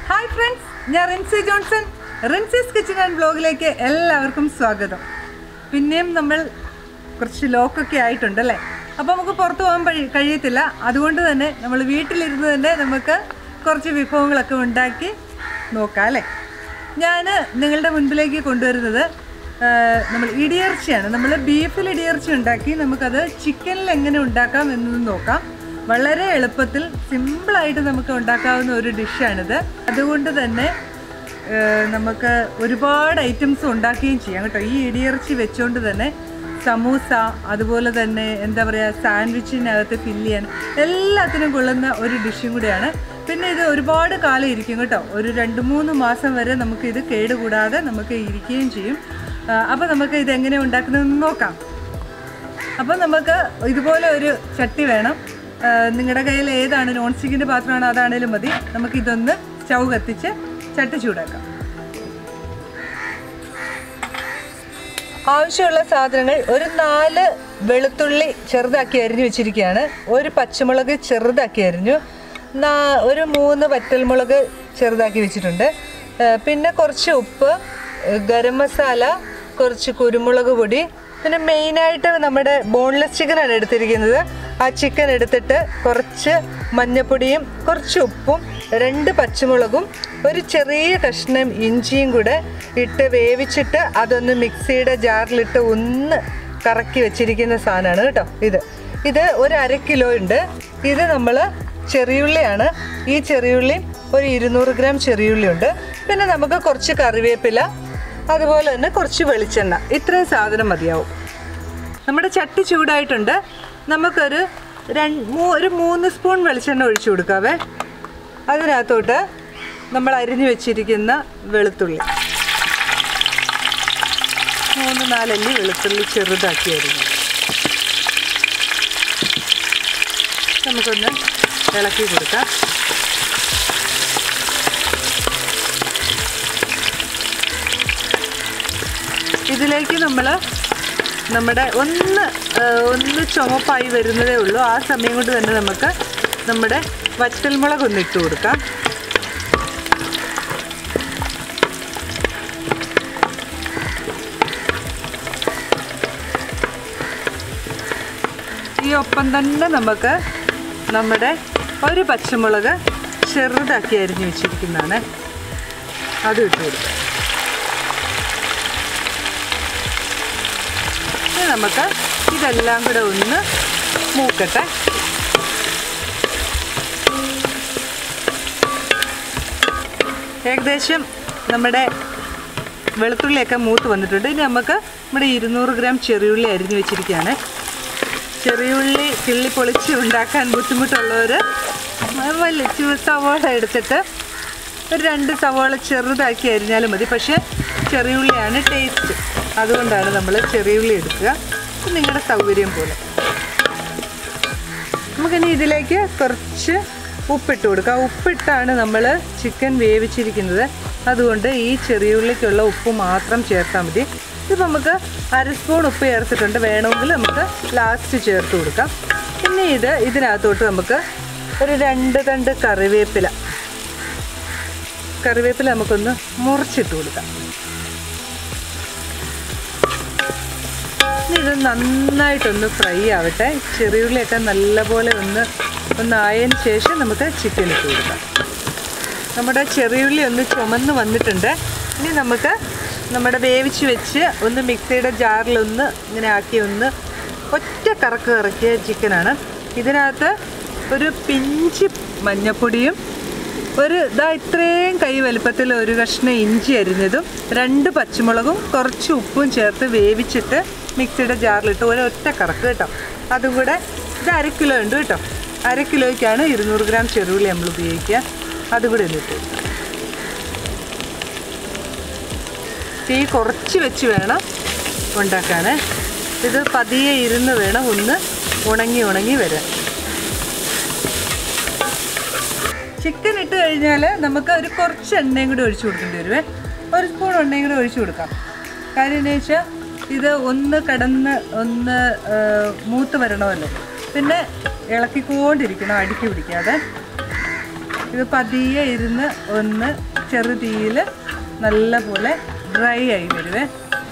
Hi friends ഞാൻ Rincy Johnson Rincy's kitchen and ബ്ലോഗിലേക്ക് എല്ലാവർക്കും സ്വാഗതം പിന്നെയും നമ്മൾ കുറച്ച് ലോക്കൊക്കെ ആയിട്ടുണ്ട് അല്ലേ അപ്പോൾ നമുക്ക് പുറത്ത് പോകാൻ കഴി- കഴിയത്തില്ല അതുകൊണ്ട് തന്നെ നമ്മൾ വീട്ടിലിരുന്ന് തന്നെ നമുക്ക് കുറച്ച് വിഭവങ്ങളൊക്കെ ഉണ്ടാക്കി നോക്കാം അല്ലേ ഞാൻ നിങ്ങളുടെ മുൻപിലേക്ക് കൊണ്ടുവരുന്നത് ആ, നമ്മൾ ഇടിയിറച്ചിയാണ് നമ്മൾ ബീഫിൽ ഇടിയിറച്ചി ഉണ്ടാക്കി നമുക്കത് ചിക്കനിൽ എങ്ങനെ ഉണ്ടാക്കാം എന്നത് നോക്കാം വളരെ എളുപ്പത്തിൽ സിമ്പിളായിട്ട് നമുക്ക് ഉണ്ടാക്കാവുന്ന ഒരു ഡിഷാണിത് അതുകൊണ്ട് തന്നെ ആ, നമുക്ക് ഒരുപാട് ഐറ്റംസ് ഉണ്ടാക്കുകയും ചെയ്യാം കേട്ടോ ഈ ഇടിയിറച്ചി വെച്ചുകൊണ്ട് തന്നെ സമൂസ അതുപോലെ തന്നെ എന്താ പറയുക സാൻഡ്വിച്ചിനകത്ത് ഫില്ല് ചെയ്യാൻ എല്ലാത്തിനും കൊള്ളുന്ന ഒരു ഡിഷും കൂടിയാണ് പിന്നെ ഇത് ഒരുപാട് കാലം ഇരിക്കും കേട്ടോ ഒരു രണ്ട് മൂന്ന് മാസം വരെ നമുക്ക് ഇത് കേടുകൂടാതെ നമുക്ക് ഇരിക്കുകയും ചെയ്യും അപ്പോൾ നമുക്ക് ഇത് എങ്ങനെ ഉണ്ടാക്കുന്നതെന്ന് നോക്കാം അപ്പോൾ നമുക്ക് ഇതുപോലെ ഒരു ചട്ടി വേണം നിങ്ങളുടെ കയ്യിൽ ഏതാണ് നോൺ സ്റ്റിക്കിൻ്റെ പാത്രമാണോ അതാണേലും മതി നമുക്ക് ഇതൊന്ന് സ്റ്റൗ കത്തിച്ച് ചട്ടി ചൂടാക്കാം ആവശ്യമുള്ള സാധനങ്ങൾ ഒരു നാല് വെളുത്തുള്ളി ചെറുതാക്കി അരിഞ്ഞു വെച്ചിരിക്കുകയാണ് ഒരു പച്ചമുളക് ചെറുതാക്കി അരിഞ്ഞു നാ- ഒരു മൂന്ന് വറ്റൽമുളക് ചെറുതാക്കി വെച്ചിട്ടുണ്ട് ഏ, പിന്നെ കുറച്ച് ഉപ്പ് ഏ, ഗരം മസാല കുറച്ച് കുരുമുളക് പൊടി പിന്നെ മെയിനായിട്ട് നമ്മുടെ ബോൺലെസ് ചിക്കനാണ് എടുത്തിരിക്കുന്നത് ആ ചിക്കൻ എടുത്തിട്ട് കുറച്ച് മഞ്ഞപ്പൊടിയും കുറച്ച് ഉപ്പും രണ്ട് പച്ചമുളകും ഒരു ചെറിയ കഷ്ണം ഇഞ്ചിയും കൂടെ ഇട്ട് വേവിച്ചിട്ട് അതൊന്ന് മിക്സിയുടെ ജാറിലിട്ട് ഒന്ന് കറക്കി വെച്ചിരിക്കുന്ന സാധനമാണ് കേട്ടോ ഇത് ഇത് ഒരു അര കിലോ ഉണ്ട് ഇത് നമ്മൾ ചെറിയുള്ളിയാണ് ഈ ചെറിയുള്ളി ഒരു ഇരുന്നൂറ് ഗ്രാം ചെറിയുള്ളി ഉണ്ട് പിന്നെ നമുക്ക് കുറച്ച് കറിവേപ്പില അതുപോലെ തന്നെ കുറച്ച് വെളിച്ചെണ്ണ ഇത്രയും സാധനം മതിയാവും നമ്മുടെ ചട്ടി ചൂടായിട്ടുണ്ട് നമുക്കൊരു രണ്ട് മൂ ഒരു മൂന്ന് സ്പൂൺ വെളിച്ചെണ്ണ ഒഴിച്ചു കൊടുക്കാവേ അതിനകത്തോട്ട് നമ്മൾ അരിഞ്ഞു വെച്ചിരിക്കുന്ന വെളുത്തുള്ളി മൂന്ന് നാലല്ലി വെളുത്തുള്ളി ചെറുതാക്കി അരിഞ്ഞു നമുക്കൊന്ന് ഇളക്കി കൊടുക്കാം ഇതിലേക്ക് നമ്മൾ നമ്മുടെ ഒന്ന് ആ, ഒന്ന് ചുമപ്പായി വരുന്നതേ ഉള്ളൂ ആ സമയം കൊണ്ട് തന്നെ നമുക്ക് നമ്മുടെ വറ്റൽമുളക് ഒന്ന് ഇട്ട് കൊടുക്കാം ഈ ഒപ്പം തന്നെ നമുക്ക് നമ്മുടെ ഒരു പച്ചമുളക് ചെറുതാക്കി അരിഞ്ഞു വെച്ചിരിക്കുന്നതാണ് അത് ഇട്ട് കൊടുക്കാം ഇനി നമുക്ക് ഇതെല്ലാം കൂടെ ഒന്ന് മൂക്കട്ടെ ഏകദേശം നമ്മുടെ വെളുത്തുള്ളിയൊക്കെ മൂത്ത് വന്നിട്ടുണ്ട് ഇനി നമുക്ക് നമ്മുടെ ഇരുന്നൂറ് ഗ്രാം ചെറിയുള്ളി അരിഞ്ഞു വെച്ചിരിക്കുകയാണ് ചെറിയുള്ളി കിള്ളി പൊളിച്ച് ഉണ്ടാക്കാൻ ബുദ്ധിമുട്ടുള്ളവർ വലിയ ചു- സവാള എടുത്തിട്ട് ഒരു രണ്ട് സവാള ചെറുതാക്കി അരിഞ്ഞാലും മതി പക്ഷേ ചെറിയുള്ളിയാണ് ടേസ്റ്റ് അതുകൊണ്ടാണ് നമ്മൾ ചെറിയുള്ളി എടുക്കുക ഇത് നിങ്ങളുടെ സൗകര്യം പോലെ നമുക്കിനി ഇതിലേക്ക് കുറച്ച് ഉപ്പിട്ട് കൊടുക്കാം ഉപ്പിട്ടാണ് നമ്മൾ ചിക്കൻ വേവിച്ചിരിക്കുന്നത് അതുകൊണ്ട് ഈ ചെറിയുള്ളിക്കുള്ള ഉപ്പ് മാത്രം ചേർത്താൽ മതി ഇത് നമുക്ക് അര സ്പൂൺ ഉപ്പ് ചേർത്തിട്ടുണ്ട് വേണമെങ്കിൽ നമുക്ക് ലാസ്റ്റ് ചേർത്ത് കൊടുക്കാം പിന്നെ ഇത് ഇതിനകത്തോട്ട് നമുക്ക് ഒരു രണ്ട് തണ്ട് കറിവേപ്പില കറിവേപ്പില നമുക്കൊന്ന് മുറിച്ചിട്ട് കൊടുക്കാം ഇനി ഇത് നന്നായിട്ടൊന്ന് ഫ്രൈ ആവട്ടെ ചെറിയുള്ളിയൊക്കെ നല്ലപോലെ ഒന്ന് ഒന്ന് ആയതിന് ശേഷം നമുക്ക് ചിക്കൻ ഇട്ട് കൊടുക്കാം നമ്മുടെ ചെറിയുള്ളി ഒന്ന് ചുമന്ന് വന്നിട്ടുണ്ട് ഇനി നമുക്ക് നമ്മുടെ വേവിച്ച് വെച്ച് ഒന്ന് മിക്സിയുടെ ജാറിലൊന്ന് ഇങ്ങനെ ആക്കി ഒന്ന് ഒറ്റ കറക്ക് കറക്കിയ ചിക്കനാണ് ഇതിനകത്ത് ഒരു പിഞ്ച് മഞ്ഞപ്പൊടിയും ഒരു ഇതാ ഇത്രയും കൈ വലുപ്പത്തിൽ ഒരു കഷ്ണം ഇഞ്ചി അരിഞ്ഞതും രണ്ട് പച്ചമുളകും കുറച്ച് ഉപ്പും ചേർത്ത് വേവിച്ചിട്ട് മിക്സിയുടെ ജാറിലിട്ട് ഒരു ഒറ്റ കറക്ക് കേട്ടോ അതും കൂടെ ഇത് അര കിലോ ഉണ്ട് കേട്ടോ അര കിലോയ്ക്കാണ് ഇരുന്നൂറ് ഗ്രാം ചെറുള്ളി നമ്മൾ ഉപയോഗിക്കുക അതും കൂടെ ഒന്ന് ഇട്ട് കൊടുക്കാം. തീ കുറച്ച് വെച്ച് വേണം ഉണ്ടാക്കാൻ ഇത് പതിയെ ഇരുന്ന് വേണം ഒന്ന് ഉണങ്ങി ഉണങ്ങി വരാൻ ചിക്കൻ ഇട്ട് കഴിഞ്ഞാൽ നമുക്ക് ഒരു കുറച്ച് എണ്ണയും കൂടി ഒഴിച്ചു കൊടുക്കേണ്ടി വരുവേ ഒരു സ്പൂൺ എണ്ണയും കൂടി ഒഴിച്ചു കൊടുക്കാം കാര്യം എന്താ വെച്ചാൽ ഇത് ഒന്ന് കിടന്ന് ഒന്ന് ആ, മൂത്ത് വരണമല്ലോ പിന്നെ ഇളക്കിക്കൊണ്ടിരിക്കണം അടുക്കി പിടിക്കാതെ ഇത് പതിയെ ഇരുന്ന് ഒന്ന് ചെറു തീയിൽ നല്ലപോലെ ഡ്രൈ ആയി വരുവേ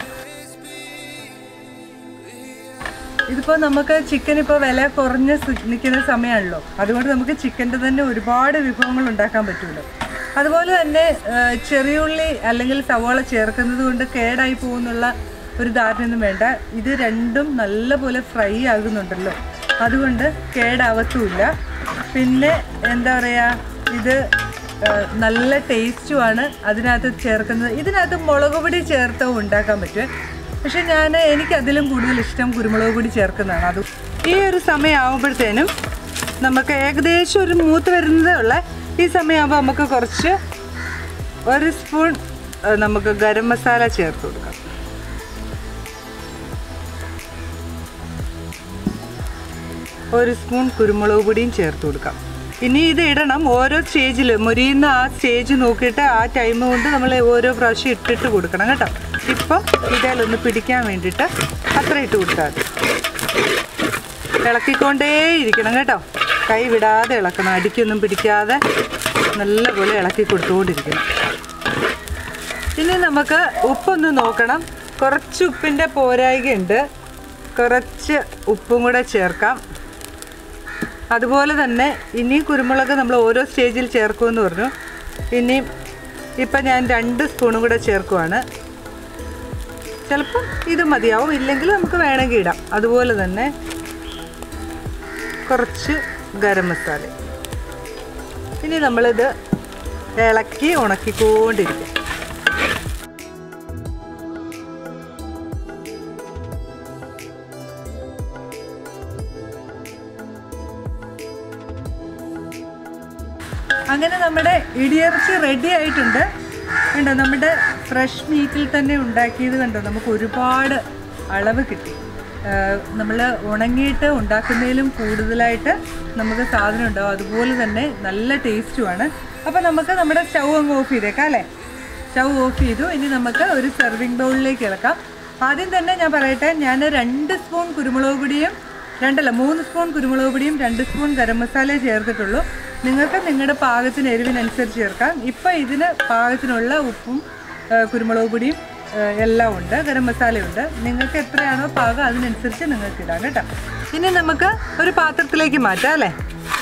ഇതിപ്പോൾ നമുക്ക് ചിക്കൻ ഇപ്പോൾ വില കുറഞ്ഞ് സി- നിൽക്കുന്ന സമയമാണല്ലോ അതുകൊണ്ട് നമുക്ക് ചിക്കൻ്റെ തന്നെ ഒരുപാട് വിഭവങ്ങൾ ഉണ്ടാക്കാൻ പറ്റുമല്ലോ അതുപോലെ തന്നെ ആ, ചെറിയുള്ളി അല്ലെങ്കിൽ സവാള ചേർക്കുന്നത് കൊണ്ട് കേടായി പോകുന്നുള്ള ഒരു ധാരണയൊന്നും വേണ്ട ഇത് രണ്ടും നല്ലപോലെ ഫ്രൈ ആകുന്നുണ്ടല്ലോ അതുകൊണ്ട് കേടാവത്തുമില്ല പിന്നെ എന്താ പറയുക ഇത് ആ, നല്ല ടേസ്റ്റുമാണ് അതിനകത്ത് ചേർക്കുന്നത് ഇതിനകത്ത് മുളക് പൊടി ചേർത്തവും ഉണ്ടാക്കാൻ പറ്റും പക്ഷെ ഞാൻ എനിക്ക് അതിലും കൂടുതൽ ഇഷ്ടം കുരുമുളക് പൊടി ചേർക്കുന്നതാണ് അത് ഈ ഒരു സമയമാകുമ്പോഴത്തേനും നമുക്ക് ഏകദേശം ഒരു മൂത്ത് വരുന്നതേ ഉള്ള ഈ സമയമാകുമ്പോൾ നമുക്ക് കുറച്ച് ഒരു സ്പൂൺ ആ, നമുക്ക് ഗരം മസാല ചേർത്ത് കൊടുക്കാം ഒരു സ്പൂൺ കുരുമുളക് പൊടിയും ചേർത്ത് കൊടുക്കാം ഇനി ഇത് ഇടണം ഓരോ സ്റ്റേജിൽ മുരിയുന്ന ആ സ്റ്റേജ് നോക്കിയിട്ട് ആ ടൈം കൊണ്ട് നമ്മൾ ഓരോ പ്രാവശ്യം ഇട്ടിട്ട് കൊടുക്കണം കേട്ടോ ഇപ്പോൾ ഇതിലൊന്ന് പിടിക്കാൻ വേണ്ടിയിട്ട് അത്ര ഇട്ട് കൊടുത്താൽ മതി ഇളക്കിക്കൊണ്ടേ ഇരിക്കണം കേട്ടോ കൈ വിടാതെ ഇളക്കണം അടിക്കൊന്നും പിടിക്കാതെ നല്ലപോലെ ഇളക്കി കൊടുത്തുകൊണ്ടിരിക്കണം ഇനി നമുക്ക് ഉപ്പൊന്ന് നോക്കണം കുറച്ച് ഉപ്പിൻ്റെ പോരായികയുണ്ട് കുറച്ച് ഉപ്പും കൂടെ ചേർക്കാം അതുപോലെ തന്നെ ഇനി കുരുമുളക് നമ്മൾ ഓരോ സ്റ്റേജിൽ ചേർക്കുമെന്ന് പറഞ്ഞു ഇനി ഇപ്പം ഞാൻ രണ്ട് സ്പൂണും കൂടെ ചേർക്കുവാണ് ചിലപ്പം ഇത് മതിയാവും ഇല്ലെങ്കിൽ നമുക്ക് വേണമെങ്കിൽ ഇടാം അതുപോലെ തന്നെ കുറച്ച് ഗരം മസാല ഇനി നമ്മളിത് ഇളക്കി ഉണക്കിക്കൊണ്ടിരിക്കും അങ്ങനെ നമ്മുടെ ഇടിയിറച്ചി റെഡി ആയിട്ടുണ്ട് കണ്ടോ നമ്മുടെ ഫ്രഷ് മീറ്റിൽ തന്നെ ഉണ്ടാക്കിയത് കണ്ടോ നമുക്ക് ഒരുപാട് അളവ് കിട്ടി നമ്മൾ ഉണങ്ങിയിട്ട് ഉണ്ടാക്കുന്നതിലും കൂടുതലായിട്ട് നമുക്ക് സാധനം ഉണ്ടാവും അതുപോലെ തന്നെ നല്ല ടേസ്റ്റുമാണ് അപ്പോൾ നമുക്ക് നമ്മുടെ സ്റ്റൗ അങ്ങ് ഓഫ് ചെയ്തേക്കാം അല്ലേ സ്റ്റൗ ഓഫ് ചെയ്തു ഇനി നമുക്ക് ഒരു സെർവിങ് ബൗളിലേക്ക് ഇളക്കാം ആദ്യം തന്നെ ഞാൻ പറയട്ടെ ഞാൻ രണ്ട് സ്പൂൺ കുരുമുളക് പൊടിയും രണ്ടല്ല മൂന്ന് സ്പൂൺ കുരുമുളക് പൊടിയും രണ്ട് സ്പൂൺ ഗരം മസാലയെ ചേർത്തിട്ടുള്ളൂ നിങ്ങൾക്ക് നിങ്ങളുടെ പാകത്തിന് എരിവിനനുസരിച്ച് ചേർക്കാം ഇപ്പം ഇതിന് പാകത്തിനുള്ള ഉപ്പും ആ, കുരുമുളക് പൊടിയും ആ, എല്ലാം ഉണ്ട് ഗരം മസാലയുണ്ട് നിങ്ങൾക്ക് എത്രയാണോ പാകം അതിനനുസരിച്ച് നിങ്ങൾക്ക് ഇടാം കേട്ടോ ഇനി നമുക്ക് ഒരു പാത്രത്തിലേക്ക് മാറ്റാം അല്ലേ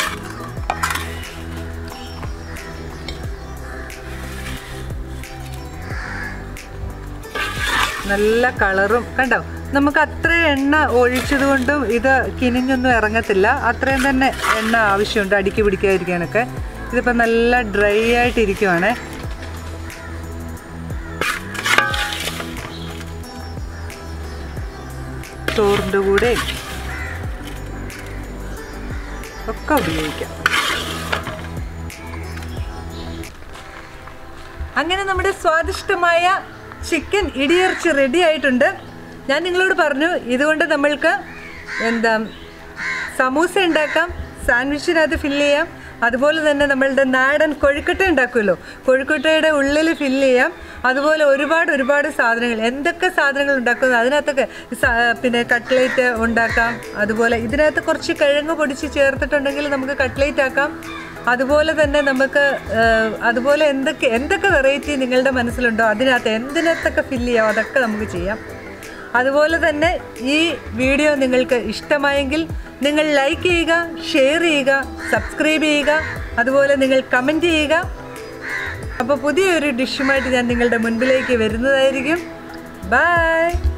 നല്ല കളറും കണ്ടോ നമുക്ക് അത്ര എണ്ണ ഒഴിച്ചത് കൊണ്ടും ഇത് കിനിഞ്ഞൊന്നും ഇറങ്ങത്തില്ല അത്രയും തന്നെ എണ്ണ ആവശ്യമുണ്ട് അടുക്കി പിടിക്കാതിരിക്കാനൊക്കെ ഇതിപ്പോൾ നല്ല ഡ്രൈ ആയിട്ടിരിക്കുവാണേ ചോറിൻ്റെ കൂടെ ഒക്കെ ഉപയോഗിക്കാം അങ്ങനെ നമ്മുടെ സ്വാദിഷ്ടമായ ചിക്കൻ ഇടിയിറച്ചി റെഡി ആയിട്ടുണ്ട് ഞാൻ നിങ്ങളോട് പറഞ്ഞു ഇതുകൊണ്ട് നമ്മൾക്ക് എന്താ സമൂസ ഉണ്ടാക്കാം സാൻഡ്വിച്ചിനകത്ത് ഫില്ല് ചെയ്യാം അതുപോലെ തന്നെ നമ്മളുടെ നാടൻ കൊഴുക്കട്ട ഉണ്ടാക്കുമല്ലോ കൊഴുക്കട്ടയുടെ ഉള്ളിൽ ഫില്ല് ചെയ്യാം അതുപോലെ ഒരുപാട് ഒരുപാട് സാധനങ്ങൾ എന്തൊക്കെ സാധനങ്ങൾ ഉണ്ടാക്കുന്നു അതിനകത്തൊക്കെ സ- പിന്നെ കട്ട്ലേറ്റ് ഉണ്ടാക്കാം അതുപോലെ ഇതിനകത്ത് കുറച്ച് കിഴങ്ങ് പൊടിച്ച് ചേർത്തിട്ടുണ്ടെങ്കിൽ നമുക്ക് കട്ട്ലേറ്റ് ആക്കാം അതുപോലെ തന്നെ നമുക്ക് ആ, അതുപോലെ എന്തൊക്കെ എന്തൊക്കെ വെറൈറ്റി നിങ്ങളുടെ മനസ്സിലുണ്ടോ അതിനകത്ത് എന്തിനകത്തൊക്കെ ഫില്ല് ചെയ്യാം അതൊക്കെ നമുക്ക് ചെയ്യാം അതുപോലെ തന്നെ ഈ വീഡിയോ നിങ്ങൾക്ക് ഇഷ്ടമായെങ്കിൽ നിങ്ങൾ ലൈക്ക് ചെയ്യുക ഷെയർ ചെയ്യുക സബ്സ്ക്രൈബ് ചെയ്യുക അതുപോലെ നിങ്ങൾ കമൻറ്റ് ചെയ്യുക അപ്പോൾ പുതിയൊരു ഡിഷുമായിട്ട് ഞാൻ നിങ്ങളുടെ മുൻപിലേക്ക് വരുന്നതായിരിക്കും ബൈ